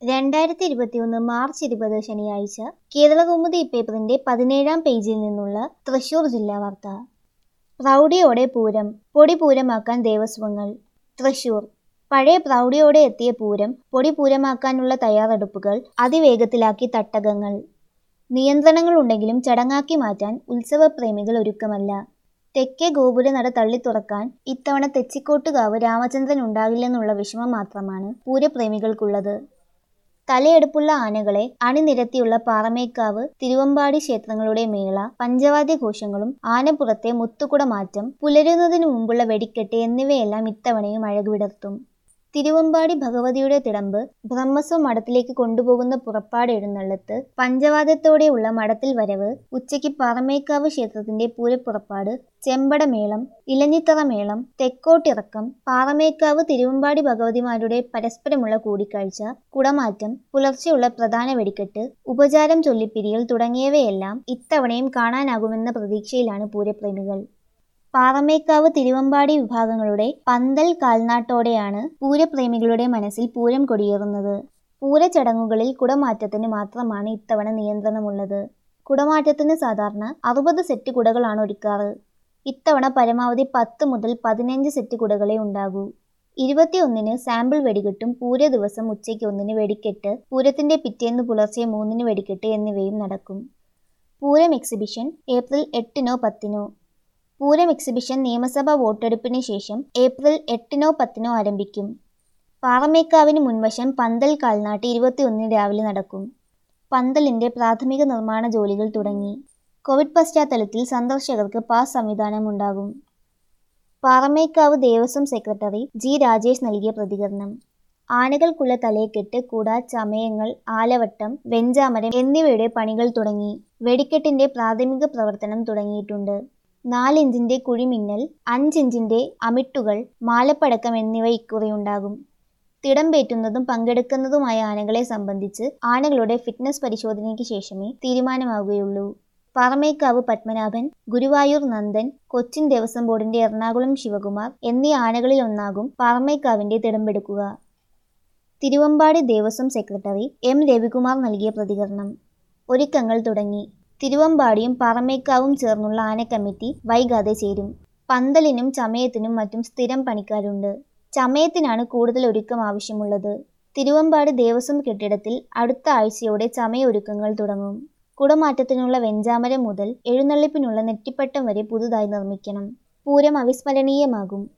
രണ്ടായിരത്തി ഇരുപത്തിയൊന്ന് മാർച്ച് ഇരുപത് ശനിയാഴ്ച കേരളകൗമുദി പേപ്പറിന്റെ പതിനേഴാം പേജിൽ നിന്നുള്ള തൃശൂർ ജില്ലാ വാർത്ത പ്രൗഢിയോടെ പൂരം പൊടി പൂരമാക്കാൻ ദേവസ്വങ്ങൾ തൃശൂർ പഴയ പ്രൗഢിയോടെ എത്തിയ പൂരം പൊടി പൂരമാക്കാനുള്ള തയ്യാറെടുപ്പുകൾ അതിവേഗത്തിലാക്കി തട്ടകങ്ങൾ നിയന്ത്രണങ്ങളുണ്ടെങ്കിലും ചടങ്ങാക്കി മാറ്റാൻ ഉത്സവപ്രേമികൾ ഒരുക്കമല്ല തെക്കേ ഗോപുരനട തള്ളിത്തുറക്കാൻ ഇത്തവണ തെച്ചിക്കോട്ടുകാവ് രാമചന്ദ്രൻ ഉണ്ടാകില്ലെന്നുള്ള വിഷമം മാത്രമാണ് പൂരപ്രേമികൾക്കുള്ളത് തലയെടുപ്പുള്ള ആനകളെ അണിനിരത്തിയുള്ള പാറമേക്കാവ് തിരുവമ്പാടി ക്ഷേത്രങ്ങളുടെ മേള പഞ്ചവാദ്യഘോഷങ്ങളും ആനപ്പുറത്തെ മുത്തുകുടമാറ്റം പുലരുന്നതിനു മുമ്പുള്ള വെടിക്കെട്ട് എന്നിവയെല്ലാം ഇത്തവണയും അഴകുവിടർത്തും തിരുവമ്പാടി ഭഗവതിയുടെ തിടമ്പ് ബ്രഹ്മസ്വ മഠത്തിലേക്ക് കൊണ്ടുപോകുന്ന പുറപ്പാട് എഴുന്നള്ളത്ത് പഞ്ചവാദ്യത്തോടെയുള്ള മഠത്തിൽ വരവ് ഉച്ചയ്ക്ക് പാറമേക്കാവ് ക്ഷേത്രത്തിന്റെ പൂരപ്പുറപ്പാട് ചെമ്പടമേളം ഇലഞ്ഞിത്തറ മേളം തെക്കോട്ടിറക്കം പാറമേക്കാവ് തിരുവമ്പാടി ഭഗവതിമാരുടെ പരസ്പരമുള്ള കൂടിക്കാഴ്ച കുടമാറ്റം പുലർച്ചെയുള്ള പ്രധാന വെടിക്കെട്ട് ഉപചാരം ചൊല്ലിപ്പിരിയൽ തുടങ്ങിയവയെല്ലാം ഇത്തവണയും കാണാനാകുമെന്ന പ്രതീക്ഷയിലാണ് പൂരപ്രേമികൾ പാറമേക്കാവ് തിരുവമ്പാടി വിഭാഗങ്ങളുടെ പന്തൽ കാൽനാട്ടോടെയാണ് പൂരപ്രേമികളുടെ മനസ്സിൽ പൂരം കൊടിയേറുന്നത് പൂരച്ചടങ്ങുകളിൽ കുടമാറ്റത്തിന് മാത്രമാണ് ഇത്തവണ നിയന്ത്രണമുള്ളത് കുടമാറ്റത്തിന് സാധാരണ അറുപത് സെറ്റ് കുടകളാണ് ഒരുക്കാറ് ഇത്തവണ പരമാവധി പത്ത് മുതൽ പതിനഞ്ച് സെറ്റ് കുടകളെ ഉണ്ടാകൂ ഇരുപത്തിയൊന്നിന് സാമ്പിൾ വെടികെട്ടും പൂര ദിവസം ഉച്ചയ്ക്ക് ഒന്നിന് വെടിക്കെട്ട് പൂരത്തിന്റെ പിറ്റേന്ന് പുലർച്ചെ മൂന്നിന് വെടിക്കെട്ട് എന്നിവയും നടക്കും പൂരം എക്സിബിഷൻ ഏപ്രിൽ എട്ടിനോ പത്തിനോ പൂരം എക്സിബിഷൻ നിയമസഭാ വോട്ടെടുപ്പിന് ശേഷം ഏപ്രിൽ എട്ടിനോ പത്തിനോ ആരംഭിക്കും പാറമേക്കാവിന് മുൻവശം പന്തൽ കാൽനാട്ട് ഇരുപത്തിയൊന്നിന് രാവിലെ നടക്കും പന്തലിന്റെ പ്രാഥമിക നിർമ്മാണ ജോലികൾ തുടങ്ങി കോവിഡ് പശ്ചാത്തലത്തിൽ സന്ദർശകർക്ക് പാസ് സംവിധാനം ഉണ്ടാകും പാറമേക്കാവ് ദേവസ്വം സെക്രട്ടറി ജി രാജേഷ് നൽകിയ പ്രതികരണം ആനകൾക്കുള്ള തലയെക്കെട്ട് കൂട ചമയങ്ങൾ ആലവട്ടം വെഞ്ചാമരം എന്നിവയുടെ പണികൾ തുടങ്ങി വെടിക്കെട്ടിന്റെ പ്രാഥമിക പ്രവർത്തനം തുടങ്ങിയിട്ടുണ്ട് നാലിഞ്ചിന്റെ കുഴിമിന്നൽ അഞ്ചിഞ്ചിന്റെ അമിട്ടുകൾ മാലപ്പടക്കം എന്നിവ ഇക്കുറിയുണ്ടാകും തിടമ്പേറ്റുന്നതും പങ്കെടുക്കുന്നതുമായ ആനകളെ സംബന്ധിച്ച് ആനകളുടെ ഫിറ്റ്നസ് പരിശോധനയ്ക്ക് ശേഷമേ തീരുമാനമാവുകയുള്ളൂ പാറമേക്കാവ് പത്മനാഭൻ ഗുരുവായൂർ നന്ദൻ കൊച്ചിൻ ദേവസ്വം ബോർഡിന്റെ എറണാകുളം ശിവകുമാർ എന്നീ ആനകളിൽ ഒന്നാകും പാറമേക്കാവിന്റെ തിടമ്പെടുക്കുക തിരുവമ്പാടി ദേവസ്വം സെക്രട്ടറി എം രവികുമാർ നൽകിയ പ്രതികരണം ഒരുക്കങ്ങൾ തുടങ്ങി തിരുവമ്പാടിയും പാറമേക്കാവും ചേർന്നുള്ള ആന കമ്മിറ്റി വൈകാതെ ചേരും പന്തലിനും ചമയത്തിനും മറ്റും സ്ഥിരം പണിക്കാരുണ്ട് ചമയത്തിനാണ് കൂടുതൽ ഒരുക്കം ആവശ്യമുള്ളത് തിരുവമ്പാടി ദേവസ്വം കെട്ടിടത്തിൽ അടുത്ത ആഴ്ചയോടെ ചമയ ഒരുക്കങ്ങൾ തുടങ്ങും കുടമാറ്റത്തിനുള്ള വെഞ്ചാമരം മുതൽ എഴുന്നള്ളിപ്പിനുള്ള നെറ്റിപ്പട്ടം വരെ പുതുതായി നിർമ്മിക്കണം പൂരം അവിസ്മരണീയമാകും